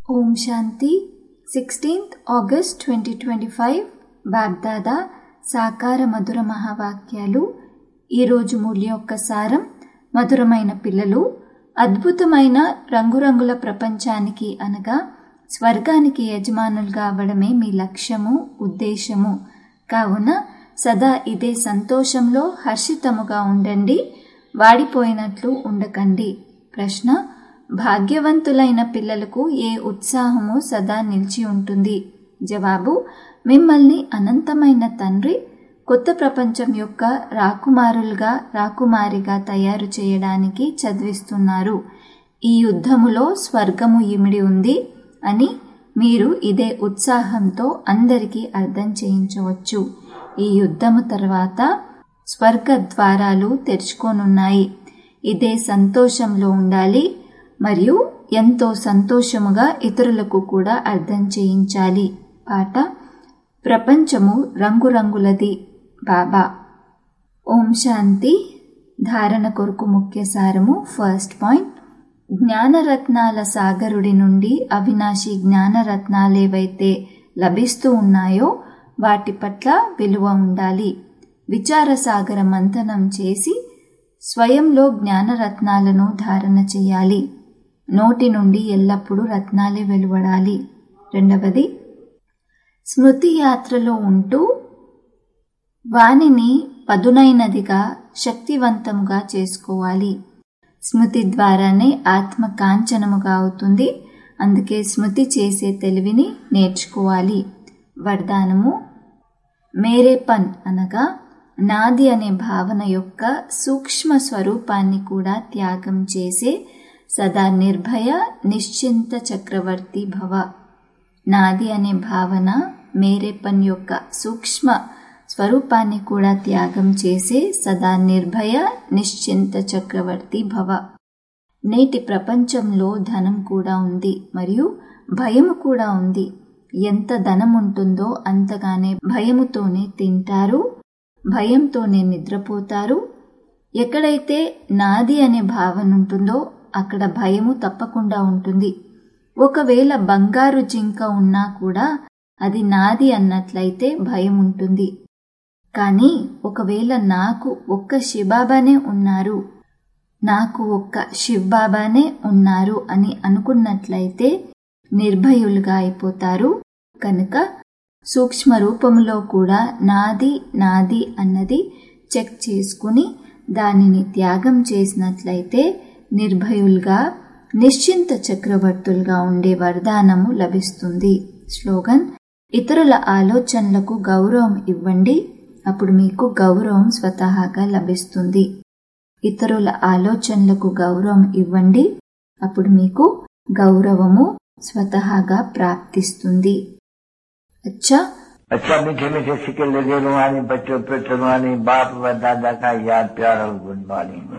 ఓం Shanti sixteenth August twenty twenty five Bapdada సాకార మధుర మహావాక్యాలు ఈరోజు మూల్య యొక్క సారం మధురమైన పిల్లలు అద్భుతమైన రంగురంగుల ప్రపంచానికి అనగా స్వర్గానికి యజమానులుగా అవ్వడమే మీ లక్ష్యము ఉద్దేశము కావున సదా ఇదే సంతోషంలో హర్షితముగా ఉండండి వాడిపోయినట్లు ఉండకండి ప్రశ్న భాగ్యవంతులైన పిల్లలకు ఏ ఉత్సాహము సదా నిలిచి ఉంటుంది జవాబు మిమ్మల్ని అనంతమైన తండ్రి కొత్త ప్రపంచం యొక్క రాకుమారులుగా రాకుమారిగా తయారు చేయడానికి చదివిస్తున్నారు ఈ యుద్ధములో స్వర్గము ఇమిడి ఉంది అని మీరు ఇదే ఉత్సాహంతో అందరికీ అర్థం చేయించవచ్చు ఈ యుద్ధము తర్వాత స్వర్గ ద్వారాలు తెరుచుకోనున్నాయి ఇదే సంతోషంలో ఉండాలి మరియు ఎంతో సంతోషముగా ఇతరులకు కూడా అర్థం చేయించాలి పాట ప్రపంచము రంగురంగులది బాబా ఓం శాంతి ధారణ కొరకు ముఖ్య సారము ఫస్ట్ పాయింట్ జ్ఞానరత్నాల సాగరుడి నుండి అవినాశి జ్ఞానరత్నాలేవైతే లభిస్తూ ఉన్నాయో వాటి పట్ల విలువ ఉండాలి విచార సాగర మంథనం చేసి స్వయంలో జ్ఞానరత్నాలను ధారణ చేయాలి నోటి నుండి ఎల్లప్పుడూ రత్నాలే వెలువడాలి రెండవది స్మృతి యాత్రలో ఉంటూ వాణిని పదునైనదిగా శక్తివంతముగా చేసుకోవాలి స్మృతి ద్వారానే ఆత్మ కాంచనముగా అవుతుంది అందుకే స్మృతి చేసే తెలివిని నేర్చుకోవాలి వరదానము మేరే పన్ అనగా నాది అనే భావన యొక్క సూక్ష్మ స్వరూపాన్ని కూడా త్యాగం చేసే సదా నిర్భయ నిశ్చింత చక్రవర్తి భవ నాది అనే భావన మేరే పన్ యొక్క సూక్ష్మ స్వరూపాన్ని కూడా త్యాగం చేసే సదా నిర్భయ నిశ్చింత చక్రవర్తి భవ నేటి ప్రపంచంలో ధనం కూడా ఉంది మరియు భయము కూడా ఉంది ఎంత ధనం ఉంటుందో అంతగానే భయముతోనే తింటారు భయంతోనే నిద్రపోతారు ఎక్కడైతే నాది అనే భావన ఉంటుందో అక్కడ భయము తప్పకుండా ఉంటుంది ఒకవేళ బంగారు జింక ఉన్నా కూడా అది నాది అన్నట్లయితే భయం ఉంటుంది కానీ ఒకవేళ నాకు ఒక్క శివబాబానే ఉన్నారు నాకు ఒక్క శివబాబానే ఉన్నారు అని అనుకున్నట్లయితే నిర్భయులుగా అయిపోతారు కనుక సూక్ష్మ రూపంలో కూడా నాది నాది అన్నది చెక్ చేసుకుని దానిని త్యాగం చేసినట్లయితే నిర్భయులుగా నిశ్చింత చక్రవర్తులుగా ఉండే వరదానము లభిస్తుంది స్లోగన్ ఇతరుల ఆలోచనలకు గౌరవం ఇవ్వండి అప్పుడు మీకు గౌరవం స్వతహాగా లభిస్తుంది ఇతరుల ఆలోచనలకు గౌరవం ఇవ్వండి అప్పుడు మీకు గౌరవము స్వతహాగా ప్రాప్తిస్తుంది అచ్చా अच्छा मीठे मीठे सिक्के लगे रुहानी बच्चों पे रुहानी बाप व दादा का याद प्यार और गुड मॉर्निंग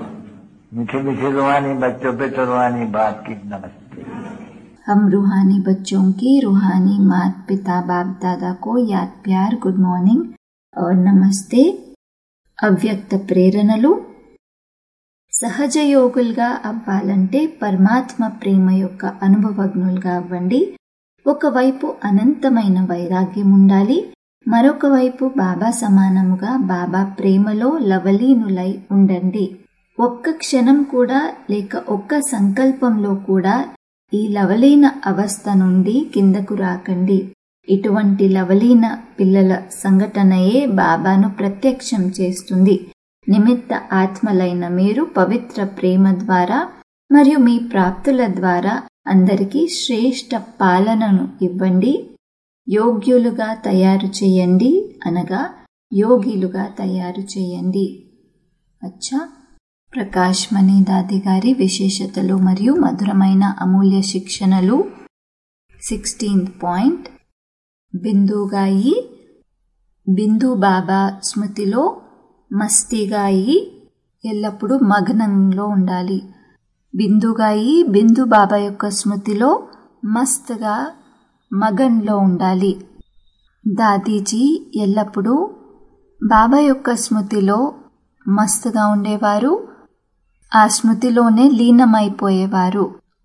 मीठे मीठे रुहानी बच्चों पे रुहानी बाप की नमस्ते हम रूहानी बच्चों की रूहानी मात पिता बाप दादा को याद प्यार गुड మార్నింగ్ और నమస్తే అవ్యక్త ప్రేరణలు సహజ యోగులుగా అవ్వాలంటే పరమాత్మ ప్రేమ యొక్క అనుభవజ్ఞులుగా అవ్వండి ఒకవైపు అనంతమైన వైరాగ్యం ఉండాలి మరొక వైపు బాబా సమానముగా బాబా ప్రేమలో లవలీనులై ఉండండి ఒక్క క్షణం కూడా లేక ఒక్క సంకల్పంలో కూడా ఈ లవలీన అవస్థ నుండి కిందకు రాకండి ఇటువంటి లవలీన పిల్లల సంఘటనయే బాబాను ప్రత్యక్షం చేస్తుంది నిమిత్త ఆత్మలైన మీరు పవిత్ర ప్రేమ ద్వారా మరియు మీ ప్రాప్తుల ద్వారా అందరికీ శ్రేష్ట పాలనను ఇవ్వండి యోగ్యులుగా తయారు చేయండి అనగా యోగిలుగా తయారు చేయండి అచ్చా ప్రకాష్ మణి దాది గారి విశేషతలు మరియు మధురమైన అమూల్య శిక్షణలు సిక్స్టీన్త్ పాయింట్ బిందుగాయి బిందు బాబా స్మృతిలో మస్తీగా అయి ఎల్లప్పుడూ మగ్నంలో ఉండాలి బిందుగాయి బిందు బాబా యొక్క స్మృతిలో మస్తుగా మగన్లో ఉండాలి దాదీజీ ఎల్లప్పుడూ బాబా యొక్క స్మృతిలో మస్తుగా ఉండేవారు ఆ స్మృతిలోనే లీనమైపోయేవారు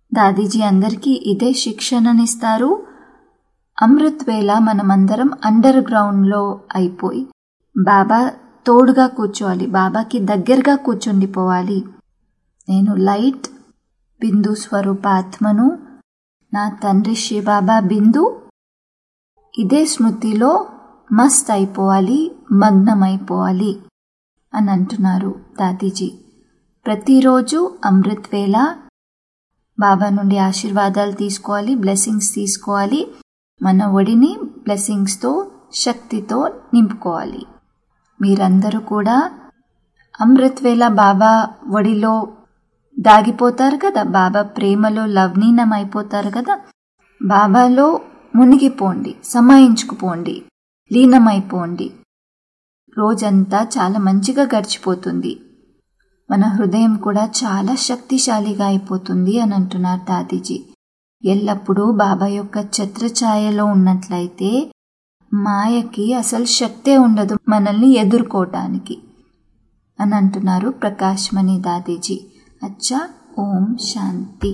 దాదీజీ అందరికీ ఇదే శిక్షణనిస్తారు అమృత్ వేళ మనమందరం అండర్ గ్రౌండ్లో అయిపోయి బాబా తోడుగా కూర్చోవాలి బాబాకి దగ్గరగా కూర్చుండిపోవాలి నేను లైట్ బిందు స్వరూపాత్మను నా తండ్రి శివబాబా బిందు ఇదే స్మృతిలో మస్త్ అయిపోవాలి మగ్నమైపోవాలి అని అంటున్నారు దాదీజీ ప్రతిరోజు అమృత్ వేళ బాబా నుండి ఆశీర్వాదాలు తీసుకోవాలి బ్లెస్సింగ్స్ తీసుకోవాలి మన ఒడిని బ్లెస్సింగ్స్తో శక్తితో నింపుకోవాలి మీరందరూ కూడా అమృత్ వేళ బాబా ఒడిలో దాగిపోతారు కదా బాబా ప్రేమలో లవ్లీనం అయిపోతారు కదా బాబాలో మునిగిపోండి సమాయించుకుపోండి లీనమైపోండి రోజంతా చాలా మంచిగా గడిచిపోతుంది మన హృదయం కూడా చాలా శక్తిశాలిగా అయిపోతుంది అని అంటున్నారు దాదీజీ ఎల్లప్పుడూ బాబా యొక్క ఛత్రఛాయలో ఉన్నట్లయితే మాయకి అసలు శక్తే ఉండదు మనల్ని ఎదుర్కోవటానికి అని అంటున్నారు ప్రకాశ్మణి దాదీజీ అచ్చా ఓం శాంతి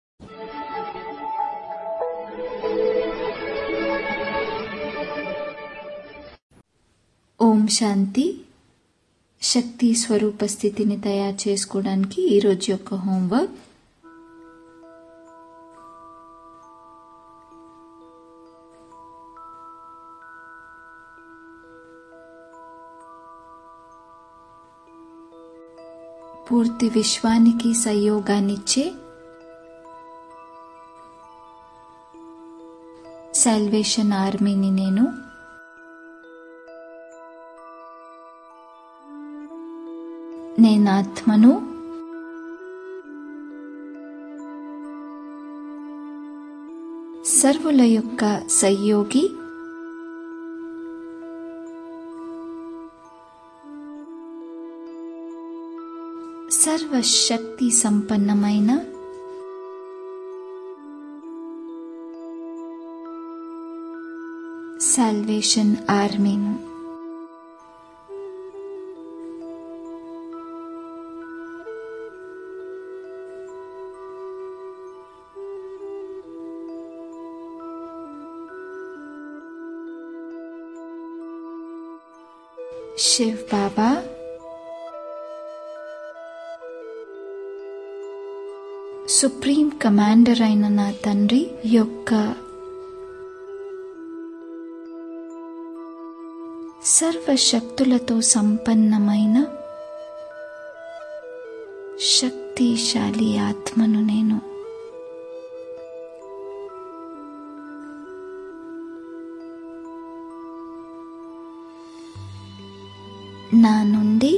ఓం శాంతి శక్తి స్వరూప స్థితిని తయారు చేసుకోవడానికి ఈరోజు యొక్క హోంవర్క్ పూర్తి విశ్వానికి సహయోగాన్నిచ్చే సాల్వేషన్ ఆర్మీని నేను నేను ఆత్మను సర్వుల యొక్క సహయోగి సర్వశక్తి సంపన్నమైన సాల్వేషన్ ఆర్మీను శివ్ బాబా సుప్రీం కమాండర్ అయిన నా తండ్రి యొక్క సర్వశక్తులతో సంపన్నమైన శక్తిశాలి ఆత్మను నేను నా నుండి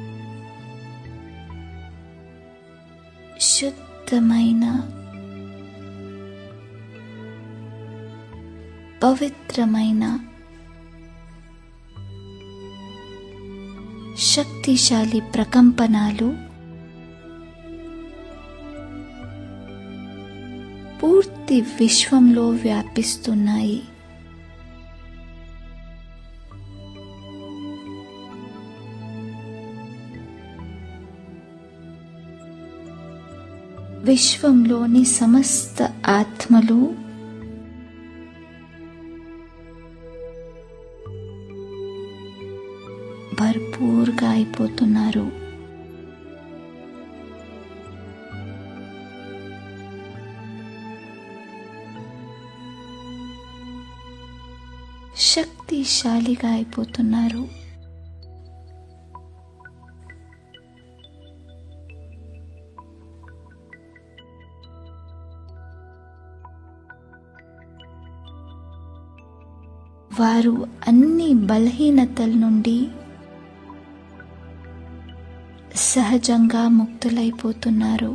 శుద్ధమైన పవిత్రమైన శక్తిశాలి ప్రకంపనాలు పూర్తి విశ్వంలో వ్యాపిస్తున్నాయి విశ్వంలోని సమస్త ఆత్మలు భర్పూర్గా అయిపోతున్నారు శక్తిశాలిగా అయిపోతున్నారు వారు అన్ని బలహీనతల నుండి సహజంగా ముక్తులైపోతున్నారు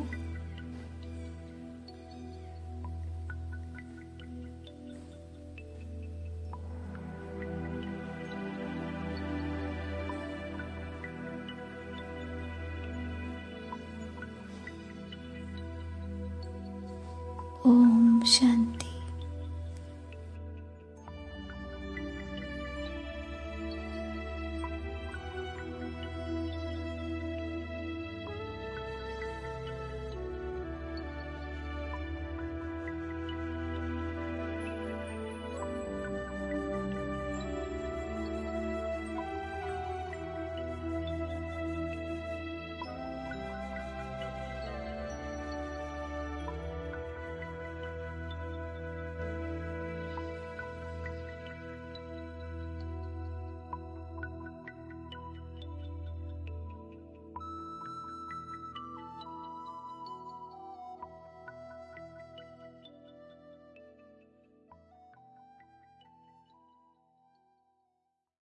ఓం శాంతి